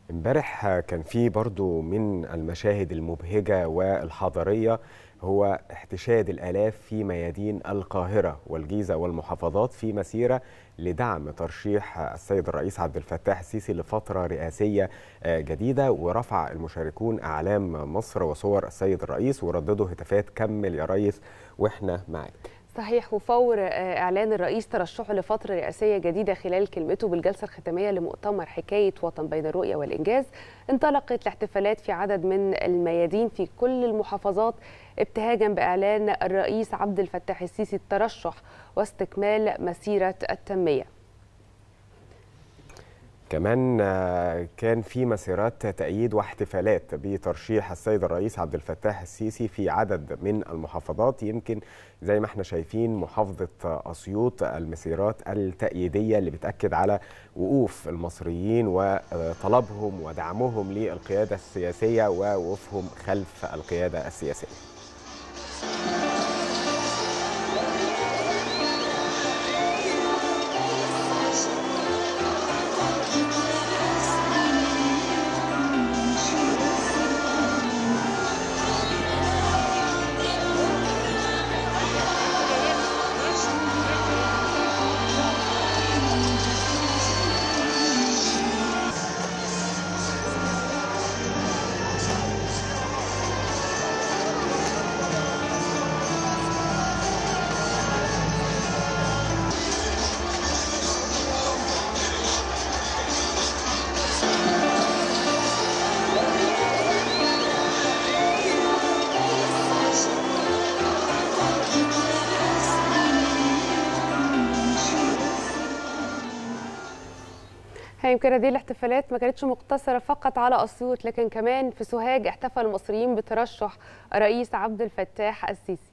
امبارح كان في برضو من المشاهد المبهجة والحضارية هو احتشاد الآلاف في ميادين القاهرة والجيزة والمحافظات في مسيرة لدعم ترشيح السيد الرئيس عبد الفتاح السيسي لفترة رئاسية جديدة ورفع المشاركون أعلام مصر وصور السيد الرئيس ورددوا هتافات كمل يا ريس وإحنا معاك صحيح وفور اعلان الرئيس ترشحه لفتره رئاسيه جديده خلال كلمته بالجلسه الختاميه لمؤتمر حكايه وطن بين الرؤيه والانجاز انطلقت الاحتفالات في عدد من الميادين في كل المحافظات ابتهاجا باعلان الرئيس عبد الفتاح السيسي الترشح واستكمال مسيره التنميه كمان كان في مسيرات تأييد واحتفالات بترشيح السيد الرئيس عبد الفتاح السيسي في عدد من المحافظات يمكن زي ما احنا شايفين محافظة أسيوط المسيرات التأييدية اللي بتأكد على وقوف المصريين وطلبهم ودعمهم للقيادة السياسية ووقوفهم خلف القيادة السياسية يمكن هذه الاحتفالات ما كانتش مقتصرة فقط على أسيوط لكن كمان في سوهاج احتفل المصريين بترشح الرئيس عبد الفتاح السيسي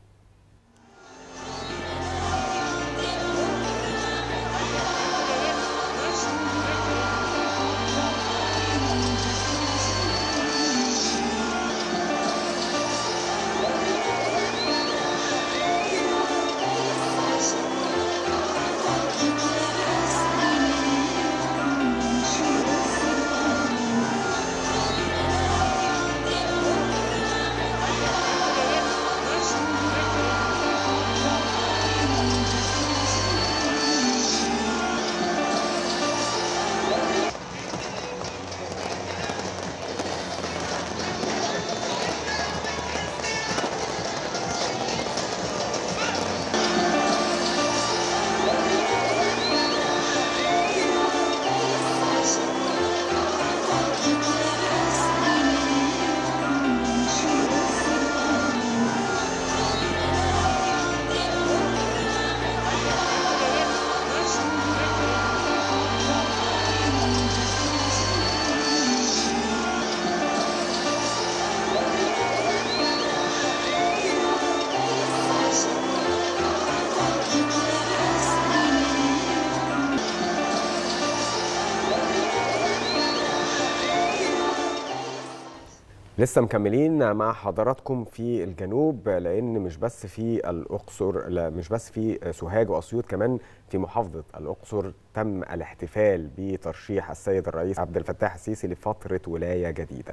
لسه مكملين مع حضراتكم في الجنوب لان مش بس في الاقصر لا مش بس في سوهاج واسيوط كمان في محافظه الاقصر تم الاحتفال بترشيح السيد الرئيس عبد الفتاح السيسي لفتره ولايه جديده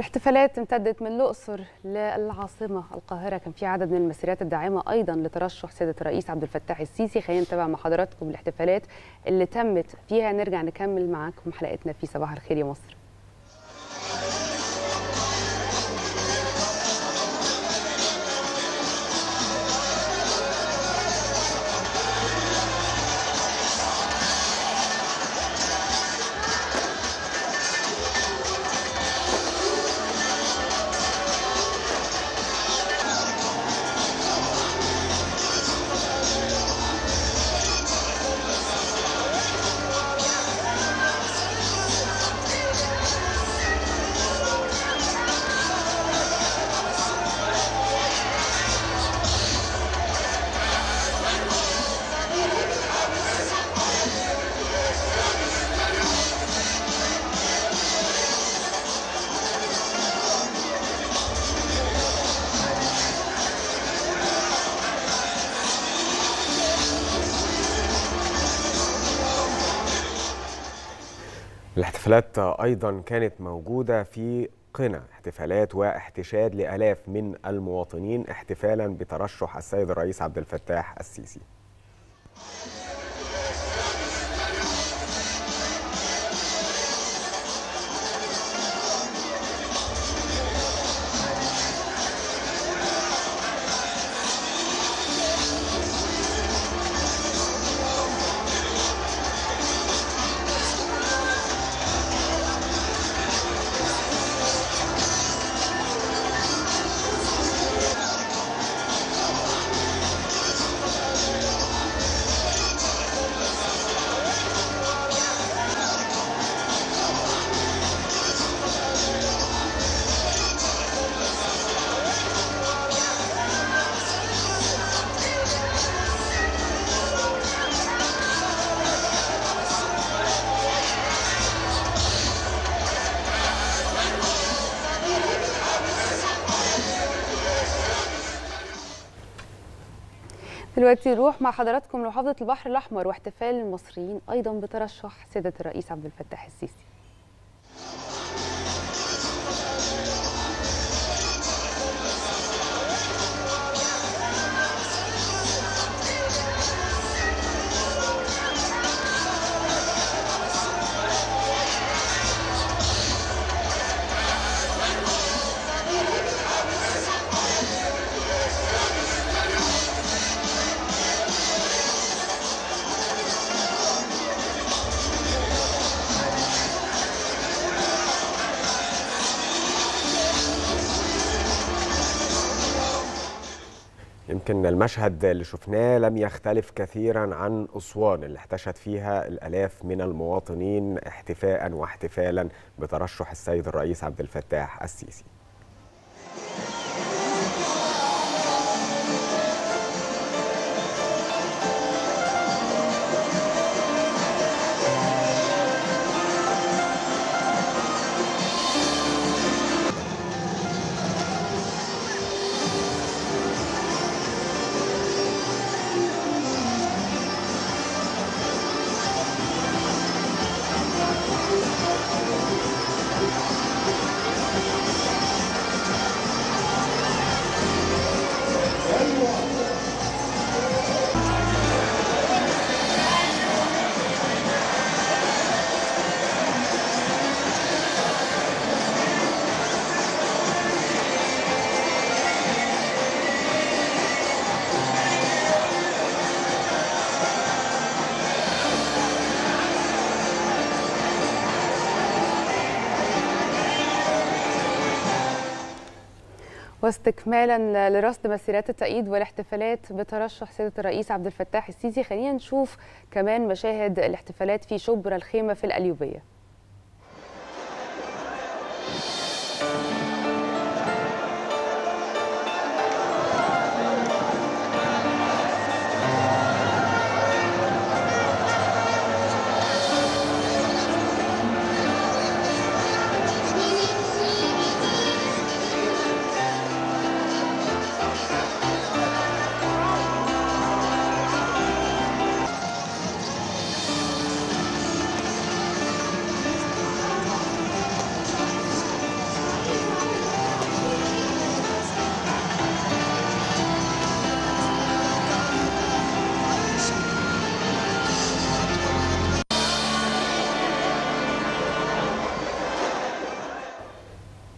الاحتفالات امتدت من الأقصر للعاصمة القاهرة كان في عدد من المسيرات الداعمة أيضا لترشح سيادة الرئيس عبد الفتاح السيسي خلينا نتابع مع حضراتكم الاحتفالات اللي تمت فيها نرجع نكمل معاكم حلقتنا في صباح الخير يا مصر الاحتفالات ايضا كانت موجوده في قنا احتفالات واحتشاد لالاف من المواطنين احتفالا بترشح السيد الرئيس عبد الفتاح السيسي دلوقتي نروح مع حضراتكم لمحافظة البحر الأحمر واحتفال المصريين أيضا بترشح سيادة الرئيس عبد الفتاح السيسي يمكن المشهد اللي شفناه لم يختلف كثيرا عن أسوان اللي احتشد فيها الألاف من المواطنين احتفاء واحتفالا بترشح السيد الرئيس عبد الفتاح السيسي واستكمالا لرصد مسيرات التأييد والاحتفالات بترشح سيادة الرئيس عبد الفتاح السيسي خلينا نشوف كمان مشاهد الاحتفالات في شبرا الخيمة في القليوبية